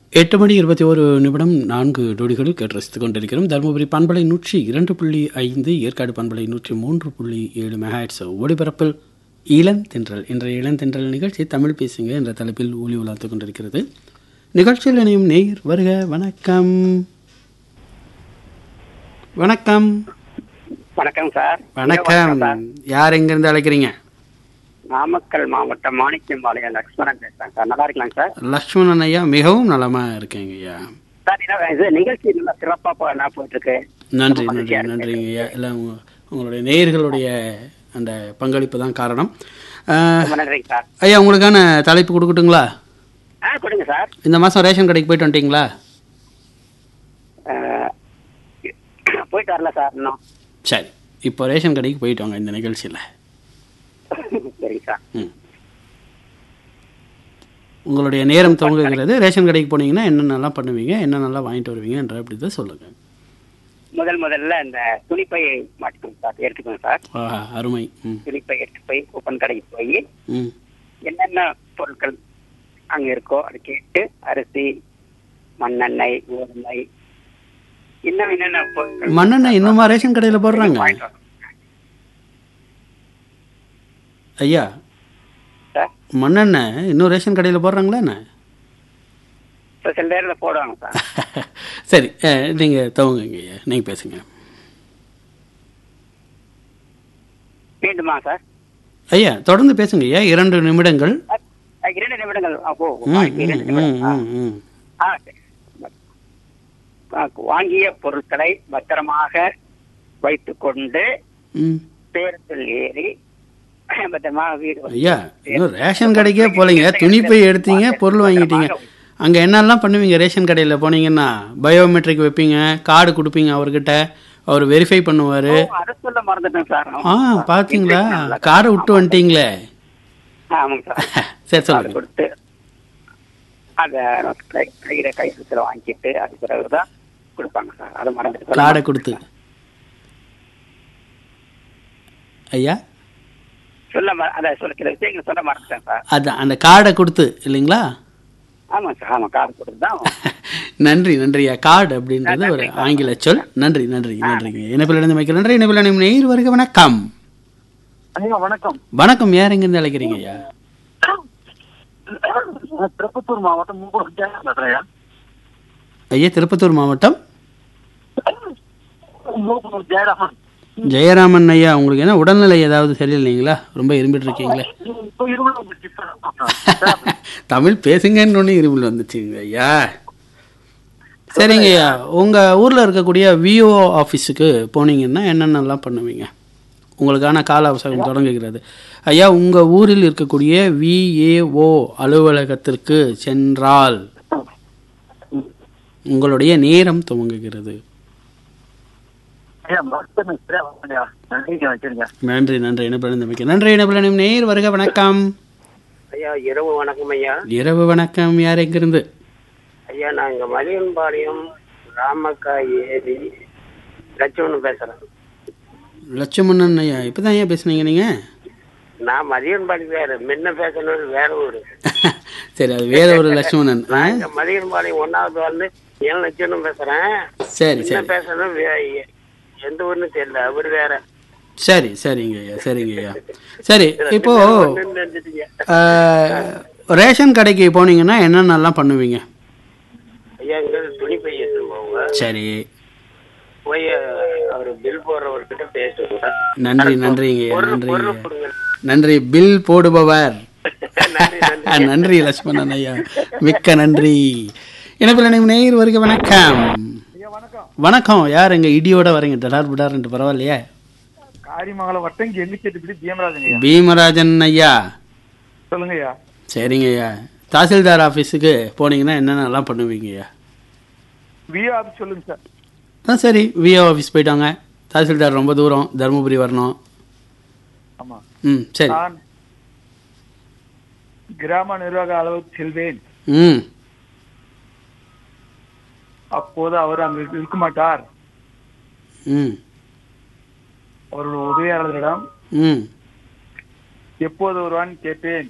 எட்டு மணி இருபத்தி ஒரு நிமிடம் நான்கு நொடிகள் கேட்டு ரசித்துக் கொண்டிருக்கிறோம் தருமபுரி பண்பலை நூற்றி இரண்டு புள்ளி ஐந்து ஏற்காடு பண்பலை நூற்றி மூன்று புள்ளி ஏழு மெகாட்ஸ் ஒளிபரப்பில் இளந்தென்றல் இன்றைய இளந்தென்றல் நிகழ்ச்சி தமிழ் பேசுங்க என்ற தலைப்பில் ஒளி உலாத்துக் கொண்டிருக்கிறது நிகழ்ச்சியில் இணையும் நேர் வருக வணக்கம் வணக்கம் வணக்கம் சார் வணக்கம் சார். யார் எங்கிருந்து அழைக்கிறீங்க நாமக்கல் மாவட்டம் மாணிக்கம்பாளையம் லக்ஷ்மணன் பேசுறேன் சார் நல்லா இருக்கலாம் சார் லக்ஷ்மணன் ஐயா மிகவும் நலமா இருக்கேங்க ஐயா சார் என்ன இது நிகழ்ச்சி நல்லா சிறப்பா போ- நல்லா போயிட்டு இருக்கு நன்றி ரொம்ப நன்றி மகிழ்ச்சியா இருக்கு. நன்றிங்க ஐயா எல்லாம் உங்க- உங்களுடைய நேயர்களுடைய அந்த பங்களிப்பு தான் காரணம் அஹ், ரொம்ப நன்றிங்க சார் ஐயா உங்களுக்கான தலைப்பு கொடுக்கட்டுங்களா ஆ கொடுங்க சார் இந்த மாதம் ரேஷன் கடைக்கு போயிட்டு வந்துட்டீங்களா அஹ், போயிட்டு வரல சார் இன்னும் சரி இப்போ ரேஷன் கடைக்கு போயிட்டு வாங்க இந்த நிகழ்ச்சியில் சரிங்க சார் ம் உங்களுடைய நேரம் துவங்குகிறது ரேஷன் கடைக்கு போனீங்கன்னா என்னென்னலாம் பண்ணுவீங்க என்னென்னலாம் வாங்கிட்டு வருவீங்கன்ற அப்படி தான் சொல்லுங்கள் முதல் முதல்ல இந்த துணிப்பையை மாட்டிக்கணும் சார் எடுத்துக்கணும் சார் ஆஹா அருமை ம் துணிப்பை எடுத்து போய் கூப்பன் கடைக்கு போய் ம் என்னென்ன பொருட்கள் அங்க இருக்கோ அது கேட்டு அரிசி மண்ணெண்ணெய் கோதுமை இன்னும் என்னென்ன பொருட்கள் மண்ணெண்ணெய் இன்னுமா ரேஷன் கடையில் போடுறாங்க வாங்கிட்டு வரணும் ஐயா சார் மண்ணெண்ணெய் இன்னும் ரேஷன் கடையில் போடுறாங்களா என்ன இப்போ சில நேரத்தில் போடுவாங்க சார் சரி நீங்கள் துவங்குங்க ஐயா நீங்கள் பேசுங்க மீண்டுமா சார் ஐயா தொடர்ந்து பேசுங்க ஐயா இரண்டு நிமிடங்கள் அஹ், அஹ், இரண்டு நிமிடங்கள் ஆ, ஓ ஓ, ம், வாங்கி இரண்டு ம், நிமிடம் ஆ, ம், ம். ஆ, சரி. ஆ, வாங்கிய பொருட்களை பத்திரமாக வைத்துக் கொண்டு ம். பேருந்தில் ஏறி பத்திரமாக வீடு வந்து ஐயா இன்னும் ரேஷன் கடைக்கே போலீங்க துணிப்பை எடுத்தீங்க பொருள் வாங்கிட்டீங்க அங்கே என்னெல்லாம் பண்ணுவீங்க ரேஷன் கடையில் போனீங்கன்னா பயோமெட்ரிக் வைப்பீங்க கார்டு கொடுப்பீங்க அவர்கிட்ட அவர் வெரிஃபை பண்ணுவார் ஓ, அதை சொல்ல மறந்துட்டேன் சார் ஆ பார்த்தீங்களா கார்டை விட்டு வந்துட்டீங்களே ஆமாங்க சார் சரி அதை சொல்லுங்க கொடுத்து அதை கை- கையில கை சுத்திர வாங்கிட்டு அது பிறகுதான் கொடுப்பாங்க சார் அதை மறந்துட்டு கார்டை கொடுத்து ஐயா சொல்ல மற- அதை சொல்ல சில விஷயங்கள் சொல்ல மறந்துட்டேன் சார் அதான் அந்த கார்டை கொடுத்து இல்லைங்களா ஆமாம் சார் ஆமாம் கார்டு கொடுத்து தான் நன்றி நன்றியா கார்டு அப்படின்றது ஒரு ஆங்கில சொல் நன்றி நன்றி நன்றிங்க இணைப்பில் இணைந்து வைக்க நன்றி இணைப்பில் இணையும் நேர் வருக வணக்கம் ஐயா வணக்கம் வணக்கம் யார் எங்கிருந்து அழைக்கிறீங்க ஐயா திருப்பத்தூர் மாவட்டம் மூணு பேசுறேன் ஐயா திருப்பத்தூர் மாவட்டம் மூணு ஜெயராமன் ஜெயராமன் ஐயா உங்களுக்கு என்ன உடல்நிலை ஏதாவது சரியில்லைங்களா ரொம்ப இரும்பிட்டு இருக்கீங்களே இப்போ இருபது தமிழ் பேசுங்கன்னு ஒன்று இருமல் வந்துச்சுங்க ஐயா சரிங்க ஐயா உங்கள் ஊரில் இருக்கக்கூடிய விஓ ஆஃபீஸுக்கு போனீங்கன்னா என்னென்னலாம் பண்ணுவீங்க உங்களுக்கான கால அவசரம் தொடங்குகிறது ஐயா உங்கள் ஊரில் இருக்கக்கூடிய விஏஓ அலுவலகத்திற்கு சென்றால் உங்களுடைய நேரம் துவங்குகிறது ஐயா மருத்துவ ஐயா நன்றிங்க வச்சிருங்க நன்றி நன்றி இணைப்பிழந்தமைக்கு நன்றி இணைப்பிழனும் நேர் வருக வணக்கம் ஐயா இரவு வணக்கம் ஐயா இரவு வணக்கம் யார் எங்கிருந்து ஐயா நான் இங்க மதியன்பாளையம் ராமக்காய் ஏரி லட்சுமணன் பேசுறேன் லட்சுமணன் ஐயா இப்போ தான் ஐயா பேசுனீங்க நீங்கள் நான் மதியன்பாளையம் வேற முன்ன பேசணும் வேற ஊரு சரி அது வேற ஒரு லட்சுமணன் ஆ? நான் இங்க மதியன்பாளையம் ஒன்னாவது வந்து என் லட்சுமணன் பேசுறேன் சரி என்ன சரி பேசணும் வே- எந்த ஊர்னு தெரியல அவர் வேற சரி சரிங்க ஐயா சரிங்க ஐயா சரி இப்போ ஒண்ணுன்னு நினைச்சிட்டீங்க. ஆ, ரேஷன் கடைக்கு போனீங்கன்னா என்னென்னலாம் பண்ணுவீங்க ஐயா இங்க துணி பை எடுத்து போங்க சரி போய் அவர் பில் போடுறவர்கிட்ட பேசுங்க நன்றி நன்றிங்க ஐயா பொருள் நன்றி பொருள் கொடுங்க நன்றி பில் போடுபவர் நன்றி நன்றி நன்றி லட்சுமணன் ஐயா மிக்க நன்றி இணைப்பில் இணையும் நேயர் வருக வணக்கம் வணக்கம் யார் எங்க இடியோட வரீங்க டடார் பிடார்ன்ட்டு பரவாயில்லையே காரிமங்கலம் வட்டம் எண்ணிச்செட்டுப்படி பீமராஜன் ஐயா பீமராஜன் ஐயா சொல்லுங்க ஐயா சரிங்க ஐயா தாசில்தார் ஆஃபீஸுக்கு போனீங்கன்னா என்னென்னலாம் பண்ணுவீங்க ஐயா விஓ ஆஃபீஸ் சொல்லுங்க சார் ஆ சரி விஓ ஆஃபீஸ் போயிட்டாங்க தாசில்தார் ரொம்ப தூரம் தருமபுரி வரணும் ஆமா ம் சரி நான் கிராம நிர்வாக அளவுக்கு செல்வேன் ம் அப்போது அவர் அங்கு இருக்க மாட்டார் ம் அவருடைய உதவியாளர்களிடம் ம் எப்போது வருவான் கேட்பேன்